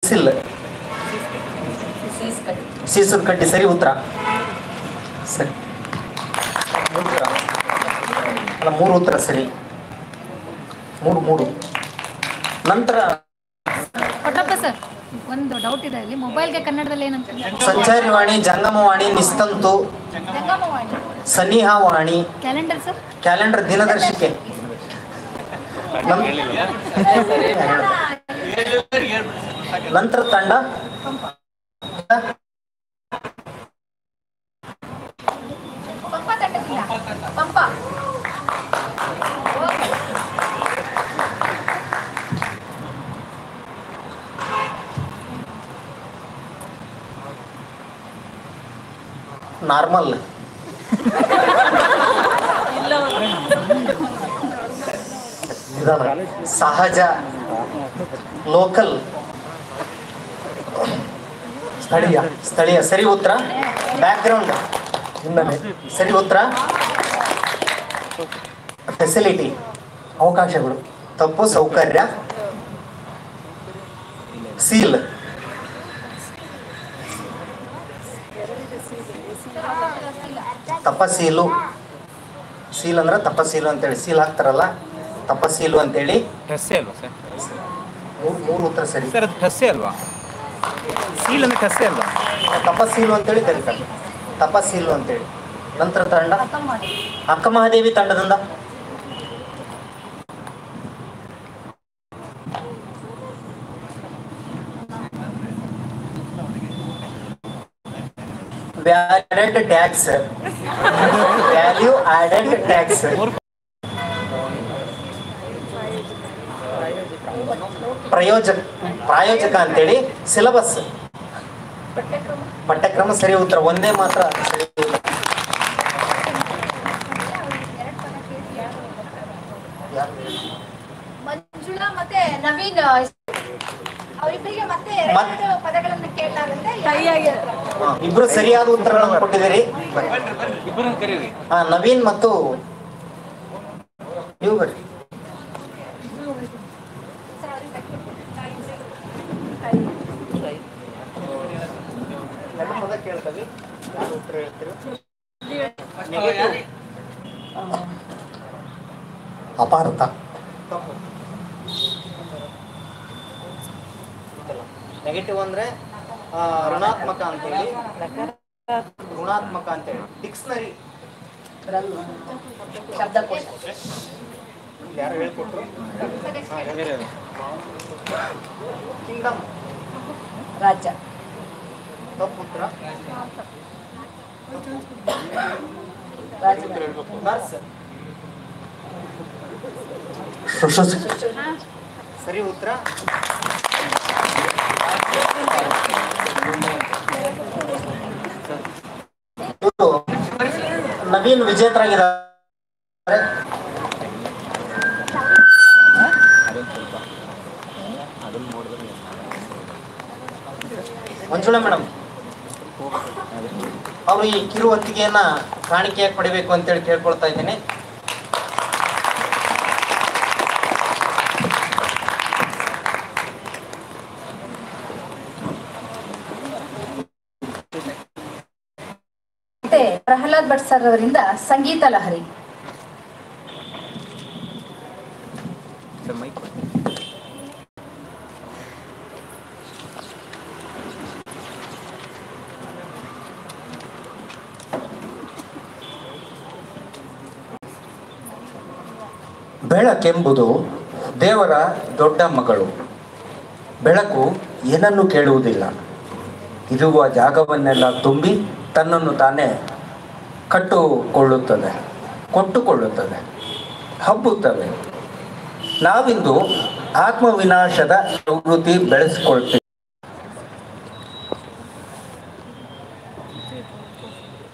ಸಿಸಿಲ್ ಸೀಸದ ಕಡ್ಡಿ ಸರಿ ಉತ್ತರ ಸರಿ ಮೂರು ಉತ್ತರ ಅಲ್ಲ ಮೂರು ಉತ್ತರ ಸರಿ ಮೂರು ಮೂರು ನಂತರ ಕೊಟ್ಟಪ್ಪ ಸರ್ ಒಂದು ಡೌಟ್ ಇದೆ ಇಲ್ಲಿ ಮೊಬೈಲ್ಗೆ ಕನ್ನಡದಲ್ಲಿ ಏನಂತ ಸಂಚಾರಿವಾಣಿ ಜಂಗಮವಾಣಿ ನಿಸ್ತಂತು ಜಂಗಮವಾಣಿ ಸನಿಹಾವಾಣಿ ಕ್ಯಾಲೆಂಡರ್ ಸರ್ ಕ್ಯಾಲೆಂಡರ್ ದಿನದರ್ಶಿಕೆ ನಂ- ನಂತರ ತಂಡ ಪಂಪ ತಂಡದಿಂದ ಪಂಪ ನಾರ್ಮಲ್ ನಿಧಾನ. ಸಹಜ ಲೋಕಲ್ ಸ್ಥಳೀಯ ಸ್ಥಳೀಯ ಸರಿ ಉತ್ತರ ಬ್ಯಾಕ್ಗ್ರೌಂಡ್ ಹಿನ್ನೆಲೆ ಸರಿ ಉತ್ತರ ಫೆಸಿಲಿಟಿ ಅವಕಾಶಗಳು ತಪ್ಪು ಸೌಕರ್ಯ ಸೀಲ್ ತಪಸೀಲು ಸೀಲ್ ಅಂದ್ರೆ ತಪಸೀಲು ಅಂತೇಳಿ ಸೀಲ್ ಹಾಕ್ತಾರಲ್ಲ ತಪಸೀಲು ಅಂತೇಳಿ ಠಸ್ಸೆ ಅಲ್ವಾ ಸರ್ ಮೂರು ಮೂರು ಉತ್ತರ ಸರಿ ಸರ್ ಅದು ಠಸ್ಸೆ ಅಲ್ವಾ ಸೀಲ್ ಅಂದ್ರೆ ಠಸ್ಸೆ ಅಲ್ವಾ ತಪಸ್ಸೀಲು ಅಂತೇಳಿ ಕರೀತಾರೆ ತಪಸ್ಸೀಲು ಅಂತೇಳಿ ನಂತರ ತಂಡ ಅಕ್ಕ ಮಹಾದೇವಿ ತಂಡದಿಂದ valid tax value added tax ಪ್ರಯೋಜಕ ಪ್ರಾಯೋಜಕ ಅಂತೇಳಿ ಸಿಲಬಸ್ ಪಠ್ಯಕ್ರಮ ಸರಿ ಉತ್ತರ ಒಂದೇ ಮಾತ್ರ ಸರಿ ಉತ್ತರ. ಯಾರು? ಮಂಜುಳಾ ಮತ್ತೆ ನವೀನ್ ಅವರಿಬ್ಬರಿಗೆ ಮತ್ತೆ ಮತ್- ಎರಡು ಪದಗಳನ್ನು ಕೇಳಲಾಗುತ್ತೆ ಹಾ, ಇಬ್ರು ಸರಿಯಾದ ಉತ್ತರಗಳನ್ನು ಕೊಟ್ಟಿದ್ದೀರಿ ಇಬ್ಬರನ್ನ ಕರೀರಿ ಹಾ ನವೀನ್ ಮತ್ತು ನೀವು ಬರ್ರಿ ಎರಡು ಪದ ಕೇಳ್ತೀವಿ ಯಾರು ಉತ್ತರ ಹೇಳ್ತೀರಿ Negative. ಅಪಾರ್ಥ ನೆಗೆಟಿವ್ ಅಂದ್ರೆ ಆ, ಋಣಾತ್ಮಕ ಅಂತೇಳಿ ಋಣಾತ್ಮಕ ಅಂತೇಳಿ ಡಿಕ್ಸ್ನರಿ ಶಬ್ದಕೋಶ ಇಲ್ಲಿ ಯಾರು ಹೇಳ್ಕೊಟ್ರು ಕಿಂಗ್ಡಮ್ ರಾಜ್ಯ ತಪ್ಪು ಉತ್ತರ ನರ್ಸ್ ಸರಿ ಉತ್ತರ ಇವ್ರು ನವೀನ್ ವಿಜೇತರಾಗಿದ್ದಾರೆ ಮಂಜುಳಾ ಮೇಡಮ್ ಅವರು ಈ ಕಿರುವಂತಿಗೆಯನ್ನ ಕಾಣಿಕೆಯಾಗಿ ಪಡಿಬೇಕು ಅಂತೇಳಿ ಕೇಳ್ಕೊಳ್ತಾ ಇದ್ದೀನಿ ಮತ್ತೆ ಪ್ರಹ್ಲಾದ್ ಭಟ್ ಸರ್ ಅವರಿಂದ ಸಂಗೀತ ಲಹರಿ ಸರ್ ಮೈಕ್ ಬೆಳಕೆಂಬುದು ದೇವರ ದೊಡ್ಡ ಮಗಳು ಬೆಳಕು ಏನನ್ನು ಕೇಳುವುದಿಲ್ಲ ಇರುವ ಜಾಗವನ್ನೆಲ್ಲ ತುಂಬಿ ತನ್ನನ್ನು ತಾನೇ ಕಟ್ಟುಕೊಳ್ಳುತ್ತದೆ ಕೊಟ್ಟುಕೊಳ್ಳುತ್ತದೆ ಹಬ್ಬುತ್ತವೆ ನಾವಿಂದು ಆತ್ಮವಿನಾಶದ ಪ್ರವೃತ್ತಿ ಬೆಳೆಸಿಕೊಳ್ತೀವಿ